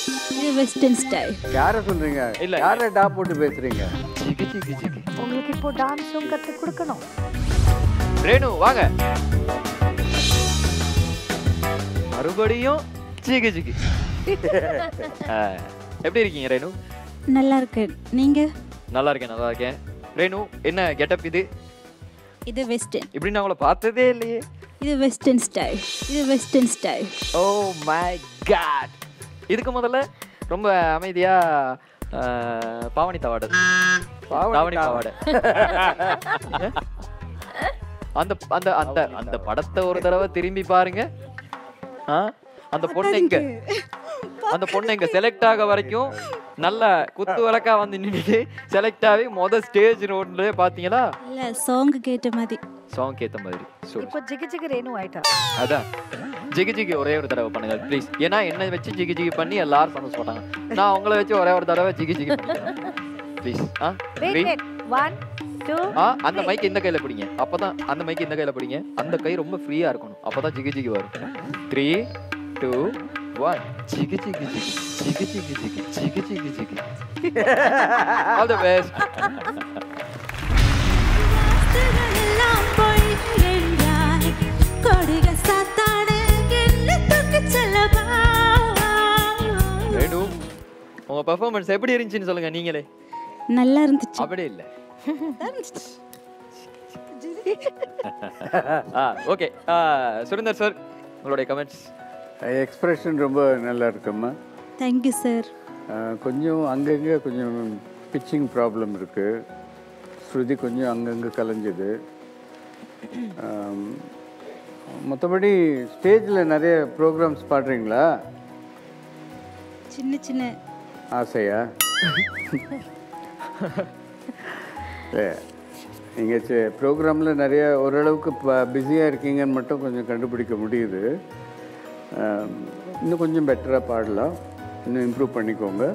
இது western style யாரை சொல்றீங்க இல்ல. யாரை டாப் போட்டு பேசுறீங்க ஜிகி ஜிகி ஜிகி உங்களுக்கு இப்போ டான்ஸும் கத்து கொடுக்கணும் ரேணு வாங்க மறுபடியும் ஜிகி ஜிகி ஆ, எப்படி இருக்கீங்க ரேணு நல்லா இருக்கு நீங்க நல்லா இருக்கேன் நல்லா இருக்கேன் ரேணு என்ன கெட்டப் இது இது வெஸ்டர்ன் இப்படி நான் உங்களை பார்த்ததே இல்லையே இது வெஸ்டர்ன் ஸ்டைல் இது western style oh my god இதுக்கு முதல்ல ரொம்ப அமைதியா ஆ, பாவனி தவாடை தாவணி பாவாடை அந்த அந்த அந்த அந்த படத்தை ஒரு தடவை திரும்பி பாருங்க ஆ? அந்த பொண்ணு எங்க அந்த பொண்ணு எங்க செலக்ட் ஆக வரைக்கும் நல்ல குத்து விளக்கா வந்து நின்னுட்டு செலக்ட் ஆகி மொத ஸ்டேஜ் ரோட்ல பாத்தீங்களா இல்ல சாங் கேட்ட மாதிரி சாங் ஏத்த மாதிரி So, இப்போ ஜிகு ஜிகு ரேணு ஆயிட்டா அதான் ஜிகி ஜிகி ஒரே ஒரு தடவை பண்ணுங்க ப்ளீஸ் ஏன்னா என்னை வச்சு ஜிகி ஜிகி பண்ணி எல்லாரும் சந்தோஷம் போட்டாங்க நான் உங்களை வச்சு ஒரே ஒரு தடவை ஜிகி ஜிகி ப்ளீஸ் ஆ wait Three. Wait one two ஆ அந்த மைக் இந்த கையில பிடிங்க அப்பதான் அந்த மைக் இந்த கையில பிடிங்க அந்த கை ரொம்ப ஃப்ரீயா இருக்கணும் அப்பதான் ஜிகி ஜிகி வரும் த்ரீ டூ ஒன் ஜிகி ஜிகி ஜிகி ஜிகி ஜிகி ஜிகி ஜிகி ஜிகி ஜிகி ஆல் தி பெஸ்ட் ரேணு உங்க பெர்ஃபார்மன்ஸ் எப்படி இருந்துச்சுன்னு சொல்லுங்க நீங்களே நல்லா இருந்துச்சு அப்படி இல்ல ஆ ஓகே சுரேந்தர் சார் உங்களுடைய கமெண்ட்ஸ் எக்ஸ்பிரஷன் ரொம்ப நல்லா இருக்கும்மா தேங்க்யூ சார் அஹ், கொஞ்சம் அங்கங்கே கொஞ்சம் பிச்சிங் ப்ராப்ளம் இருக்குது ஸ்ருதி கொஞ்சம் அங்கங்கே கலைஞ்சது மற்றபடி ஸ்டேஜில் நிறைய ப்ரோக்ராம்ஸ் பாடுறீங்களா சின்ன சின்ன ஆசையா இல்லை நீங்கள் ப்ரோக்ராமில் நிறைய ஓரளவுக்கு பிஸியாக இருக்கீங்கன்னு மட்டும் கொஞ்சம் கண்டுபிடிக்க முடியுது ஆம், இன்னும் கொஞ்சம் பெட்டராக பாடலாம் இன்னும் இம்ப்ரூவ் பண்ணிக்கோங்க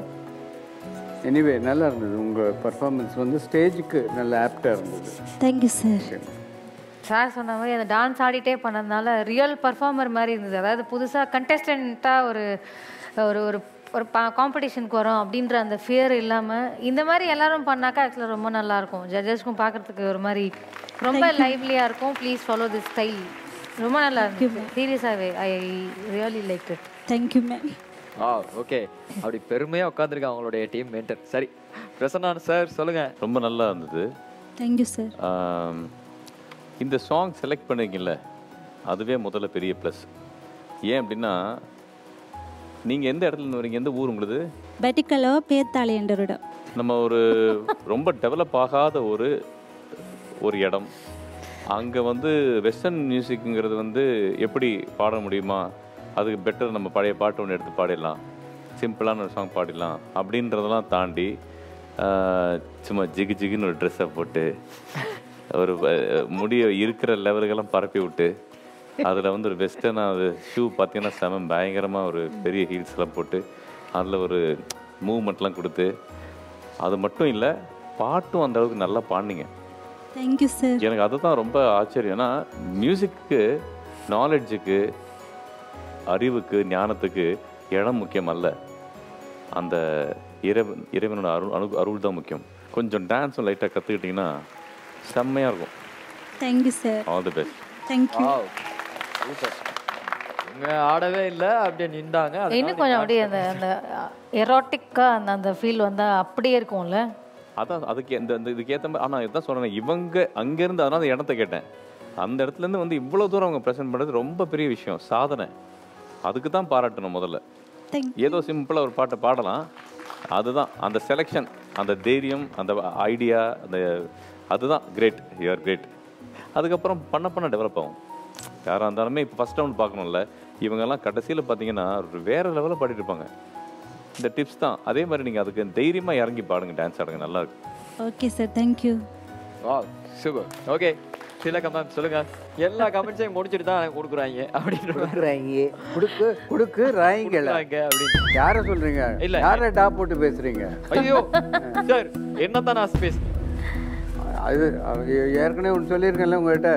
எனிவே நல்லா இருந்தது உங்கள் பர்ஃபார்மன்ஸ் வந்து ஸ்டேஜுக்கு நல்ல ஆப்டாக இருந்தது தேங்க்யூ சார் சார் சொன்ன மாதிரி அந்த டான்ஸ் ஆடிட்டே பண்ணதுனால ரியல் பர்ஃபார்மர் மாதிரி இருந்தது அதாவது புதுசாக கண்டெஸ்டண்ட்டாக ஒரு ஒரு ஒரு ஒரு காம்படிஷனுக்கு வரோம் அப்படின்ற அந்த ஃபியர் இல்லாமல் இந்த மாதிரி எல்லாரும் பண்ணாக்கா ஆக்சுவலாக ரொம்ப நல்லாயிருக்கும் ஜட்ஜஸ்க்கும் பார்க்குறதுக்கு ஒரு மாதிரி ரொம்ப லைவ்லியாக இருக்கும் ப்ளீஸ் ஃபாலோ திஸ் ஸ்டைல் ரொம்ப நல்லா இருந்துச்சு சீரியஸாகவே I really like it thank you ma'am ஆ ஓகே அப்படி பெருமையா உட்காந்துருக்காங்க அவங்களுடைய டீம் மென்டர் சரி பிரசன்னான் சார் சொல்லுங்க ரொம்ப நல்லா இருந்தது தேங்க்யூ சார் ஆம், இந்த சாங் செலக்ட் பண்ணீங்கல்ல அதுவே முதல்ல பெரிய ப்ளஸ் ஏன் அப்படின்னா நீங்கள் எந்த இடத்துல இருந்து வரீங்க எந்த ஊர் உங்களுது பெட்டிக்கலோ பேத்தாளி என்றவரிடம் நம்ம ஒரு ரொம்ப டெவலப் ஆகாத ஒரு ஒரு இடம் அங்கே வந்து வெஸ்டர்ன் மியூசிக்குங்கிறது வந்து எப்படி பாட முடியுமா அதுக்கு பெட்டர் நம்ம பழைய பாட்டு ஒன்று எடுத்து பாடிடலாம் சிம்பிளான ஒரு சாங் பாடிடலாம் அப்படின்றதெல்லாம் தாண்டி ஆஹ், சும்மா ஜிகு ஜிகுன்னு ஒரு ட்ரெஸ்ஸை போட்டு ஒரு அஹ், முடிய இருக்கிற லெவலுக்கெல்லாம் பரப்பி விட்டு அதில் வந்து ஒரு வெஸ்டர்னாக அது ஷூ பார்த்தீங்கன்னா செம பயங்கரமாக ஒரு பெரிய ஹீல்ஸ்லாம் போட்டு அதில் ஒரு மூவ்மெண்ட்லாம் கொடுத்து அது மட்டும் இல்லை பாட்டும் அந்த அளவுக்கு நல்லா பாடினீங்க தேங்க்யூ சார் எனக்கு அதுதான் ரொம்ப ஆச்சரியம் ஏன்னா மியூசிக்கு நாலெட்ஜுக்கு அறிவுக்கு ஞானத்துக்கு இடம் முக்கியம் அல்ல அந்த இறைவன் இறைவனோட அருள் அனு அருள் தான் முக்கியம் கொஞ்சம் டான்ஸும் லைட்டாக கற்றுக்கிட்டிங்கன்னா செம்மையாக இருக்கும் thank you sir all the best thank you Wow. Super. இவங்க ஆடவே இல்ல அப்படியே நின்றாங்க அதனால இன்னும் கொஞ்சம் அப்படியே அந்த அந்த எரோட்டிக்காக அந்த அந்த ஃபீல் வந்தால் அப்படியே இருக்கும்ல அதான் அதுக்கு இந்த இந்த இதுக்கு ஏற்ற மாதிரி ஆனால் இதான் சொல்கிறேன் இவங்க அங்கேருந்து அதனால அந்த இடத்த கேட்டேன் அந்த இடத்துலேருந்து வந்து இவ்வளோ தூரம் அவங்க ப்ரெசென்ட் பண்ணுறது ரொம்ப பெரிய விஷயம் சாதனை அதுக்கு தான் பாராட்டணும் முதல்ல தேங்க் ஏதோ சிம்பிளாக ஒரு பாட்டை பாடலாம் அதுதான் அந்த செலெக்ஷன் அந்த தைரியம் அந்த ஐடியா அந்த அதுதான் கிரேட் யூஆர் கிரேட் அதுக்கப்புறம் பண்ண பண்ண டெவலப் ஆகும் யாராக இருந்தாலுமே இப்போ ஃபஸ்ட் ரவுண்ட் பார்க்கணும்ல இவங்கெல்லாம் கடைசியில் பார்த்தீங்கன்னா ஒரு வேற லெவலில் பாடிட்டு இருப்பாங்க இந்த டிப்ஸ் தான் அதே மாதிரி நீங்கள் அதுக்கு தைரியமாக இறங்கி பாடுங்க டான்ஸ் ஆடுங்க நல்லா இருக்கும் ஓகே சார் தேங்க்யூ வா சூப்பர் ஓகே சில கமெண்ட் சொல்லுங்க எல்லா கமெண்ட்ஸையும் முடிச்சிட்டு தான் எனக்கு கொடுக்குறாங்க அப்படின்ற மாதிரி கொடுக்குறாங்க கொடுக்கு கொடுக்கு ராயிங்கள கொடுக்குறாங்க அப்படின்னு யாரை சொல்றீங்க இல்ல. யாரை டாப் போட்டு பேசுறீங்க ஐயோ சார் என்னத்தான் நான் பேசுறேன் அது அவங்க ஏற்கனவே ஒன்று சொல்லியிருக்கேன்ல உங்கள்கிட்ட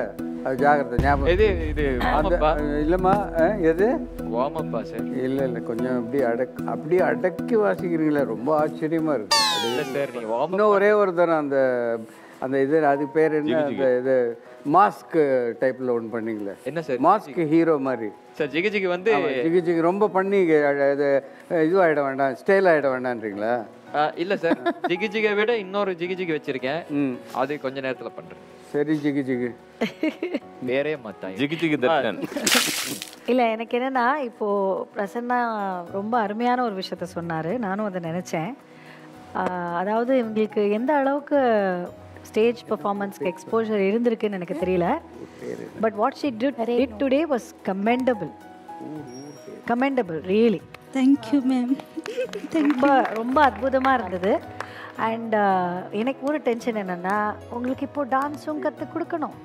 அது ஜாகிரதை ஞாபகம் இது இது அந்த வாமப்பா இல்லைம்மா அஹ், எது வாமப்பா சார் இல்லை இல்லை கொஞ்சம் அப்படி அடக் அப்படியே அடக்கி வாசிக்கிறீங்களே ரொம்ப ஆச்சரியமா இருக்கு அது இல்ல சார் நீங்க வாம இன்னும் ஒரே ஒரு தரம் அந்த அந்த இது அது பேர் என்ன அந்த இது மாஸ்க் டைப்ல ஒன்று பண்ணீங்களே என்ன சார் மாஸ்க் ஹீரோ மாதிரி சார் ஜிகு ஜிகு வந்து ஜிகி ஜிகி ரொம்ப பண்ணி அஹ், இது இதுவாகிட வேண்டாம் ஸ்டைல் ஆகிட வேண்டான்றீங்களா ஆ, இல்ல சார் ஜிகு ஜிகை விட இன்னொரு ஜிகு ஜிகு வச்சிருக்கேன் ம் அது கொஞ்ச நேரத்துல பண்றேன் சரி ஜிகி ஜிகி வேறே மாட்டாங்க ஜிகி ஜிகி தர்ஷன் இல்லை எனக்கு என்னன்னா இப்போ பிரசன்னா ரொம்ப அருமையான ஒரு விஷயத்த சொன்னாரு நானும் அதை நினைச்சேன் ஆஹ் அதாவது இவங்களுக்கு எந்த அளவுக்கு ஸ்டேஜ் பெர்ஃபார்மன்ஸ்க்கு எக்ஸ்போஜர் இருந்திருக்குன்னு எனக்கு தெரியல but what she did did today was commendable commendable really thank you ma'am ரொம்ப ரொம்ப அற்புதமாக இருந்தது அண்ட் எனக்கு ஒரு டென்ஷன் என்னன்னா உங்களுக்கு இப்போ டான்ஸும் கற்றுக் கொடுக்கணும்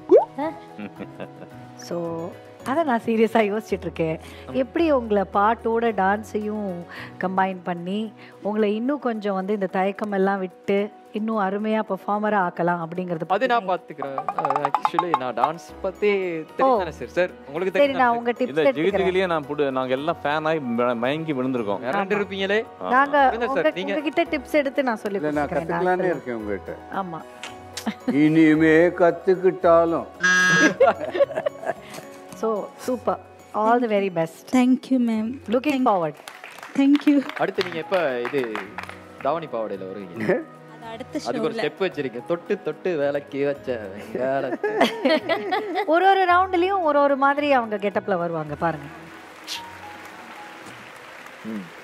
ஸோ அதை நான் சீரியஸாக யோசிச்சுட்டு இருக்கேன் எப்படி உங்களை பாட்டோட டான்ஸையும் கம்பைன் பண்ணி உங்களை இன்னும் கொஞ்சம் வந்து இந்த தயக்கம் எல்லாம் விட்டு இன்னும் அருமையாக பெர்ஃபார்மராக ஆக்கலாம் அப்படிங்கிறது அது நான் பாத்துக்கிறேன் ஆக்சுவலி நான் டான்ஸ் பத்தி தெரியும் சார் சார் உங்களுக்கு சரி தெரியும் நான் உங்க டிப்ஸ் இந்த ஜிகி எடுத்துக்கிறேன் ஜிகிலேயே நான் புடு நாங்க எல்லாம் ஃபேன் ஆகி ம- மயங்கி விழுந்திருக்கோம் மிரண்டு இருப்பீங்களே நாங்க இருங்க உங்க சார், நீங்க- உங்ககிட்ட டிப்ஸ் எடுத்து நான் சொல்லி இல்லை நான் கொடுக்குறேன் கற்றுக்கலானே இருக்கேன் உங்ககிட்ட ஆமாம் இனிமே கற்றுக்கிட்டாலும் so super all the very best thank you ma'am looking forward thank you அடுத்து நீங்க எப்ப இது தாவணி பாவாடையில வருவீங்க அது அடுத்த அதுக்கு ஒரு ஷோவில் ஸ்டெப் வச்சிருக்கீங்க தொட்டு தொட்டு வேலைக்கு வச்ச வெங்காலத்து. ஒரு ஒரு ரவுண்ட்லயும் ஒரு ஒரு மாதிரி அவங்க கெட்டப்ல வருவாங்க பாருங்க ம்.